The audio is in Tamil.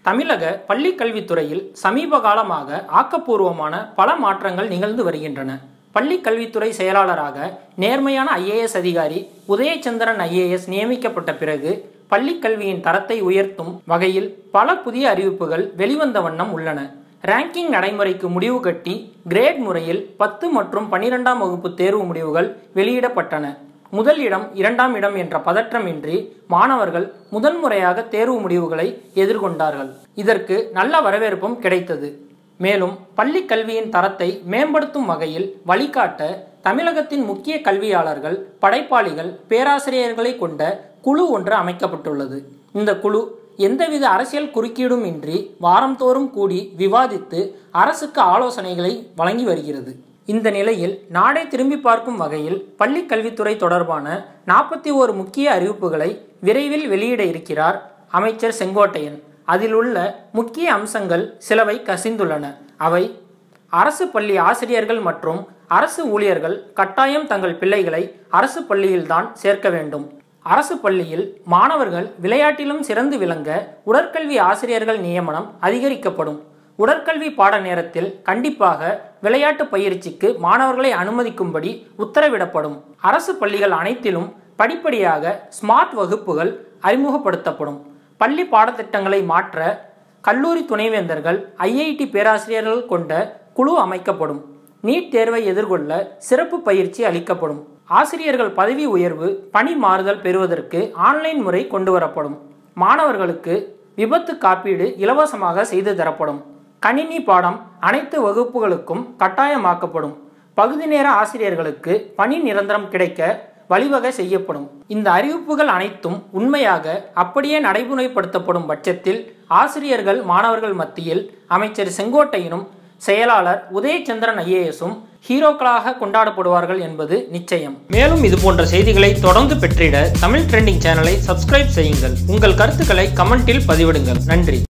தமிழக பள்ளிக் கல்வித்துறையில் சமீப காலமாக ஆக்கப்பூர்வமான பல மாற்றங்கள் நிகழ்ந்து வருகின்றன பள்ளிக் கல்வித்துறை செயலாளராக நேர்மையான ஐஏஎஸ் அதிகாரி உதயச்சந்திரன் ஐஏஎஸ் நியமிக்கப்பட்ட பிறகு பள்ளிக் கல்வியின் தரத்தை உயர்த்தும் வகையில் பல புதிய அறிவிப்புகள் வெளிவந்த வண்ணம் உள்ளன ரேங்கிங் நடைமுறைக்கு முடிவு கட்டி கிரேட் முறையில் பத்து மற்றும் பன்னிரெண்டாம் வகுப்பு தேர்வு முடிவுகள் வெளியிடப்பட்டன முதல் இடம் இரண்டாம் இடம் என்ற பதற்றமின்றி மாணவர்கள் முதன்முறையாக தேர்வு முடிவுகளை எதிர்கொண்டார்கள் இதற்கு நல்ல வரவேற்பும் கிடைத்தது மேலும் பள்ளி கல்வியின் தரத்தை மேம்படுத்தும் வகையில் வழிகாட்ட தமிழகத்தின் முக்கிய கல்வியாளர்கள் படைப்பாளிகள் பேராசிரியர்களை கொண்ட குழு ஒன்று அமைக்கப்பட்டுள்ளது இந்த குழு எந்தவித அரசியல் குறுக்கீடும் இன்றி வாரந்தோறும் கூடி விவாதித்து அரசுக்கு ஆலோசனைகளை வழங்கி வருகிறது இந்த நிலையில் நாடே திரும்பி பார்க்கும் வகையில் பள்ளி கல்வித்துறை தொடர்பான நாற்பத்தி ஓரு முக்கிய அறிவிப்புகளை விரைவில் வெளியிட இருக்கிறார் அமைச்சர் செங்கோட்டையன் அதில் உள்ள முக்கிய அம்சங்கள் சிலவை கசிந்துள்ளன அவை அரசு பள்ளி ஆசிரியர்கள் மற்றும் அரசு ஊழியர்கள் கட்டாயம் தங்கள் பிள்ளைகளை அரசு பள்ளியில்தான் சேர்க்க வேண்டும் அரசு பள்ளியில் மாணவர்கள் விளையாட்டிலும் சிறந்து விளங்க உடற்கல்வி ஆசிரியர்கள் நியமனம் அதிகரிக்கப்படும் உடற்கல்வி பாட நேரத்தில் கண்டிப்பாக விளையாட்டு பயிற்சிக்கு மாணவர்களை அனுமதிக்கும்படி உத்தரவிடப்படும் அரசு பள்ளிகள் அனைத்திலும் படிப்படியாக ஸ்மார்ட் வகுப்புகள் அறிமுகப்படுத்தப்படும் பள்ளி பாடத்திட்டங்களை மாற்ற கல்லூரி துணைவேந்தர்கள் ஐஐடி பேராசிரியர்கள் கொண்ட குழு அமைக்கப்படும் நீட் தேர்வை எதிர்கொள்ள சிறப்பு பயிற்சி அளிக்கப்படும் ஆசிரியர்கள் பதவி உயர்வு பணி மாறுதல் பெறுவதற்கு ஆன்லைன் முறை கொண்டு வரப்படும் மாணவர்களுக்கு விபத்து காப்பீடு இலவசமாக செய்து தரப்படும் கணினி பாடம் அனைத்து வகுப்புகளுக்கும் கட்டாயமாக்கப்படும் பகுதி நேர ஆசிரியர்களுக்கு பணி நிரந்தரம் கிடைக்க வழிவகை செய்யப்படும் இந்த அறிவிப்புகள் அனைத்தும் உண்மையாக அப்படியே நடைமுறைப்படுத்தப்படும் பட்சத்தில் ஆசிரியர்கள் மாணவர்கள் மத்தியில் அமைச்சர் செங்கோட்டையனும் செயலாளர் உதயச்சந்திரன் ஐஏஎஸும் ஹீரோக்களாக கொண்டாடப்படுவார்கள் என்பது நிச்சயம் மேலும் இது போன்ற செய்திகளை தொடர்ந்து பெற்றிட தமிழ் ட்ரெண்டிங் சேனலை சப்ஸ்கிரைப் செய்யுங்கள் உங்கள் கருத்துக்களை கமெண்டில் பதிவிடுங்கள் நன்றி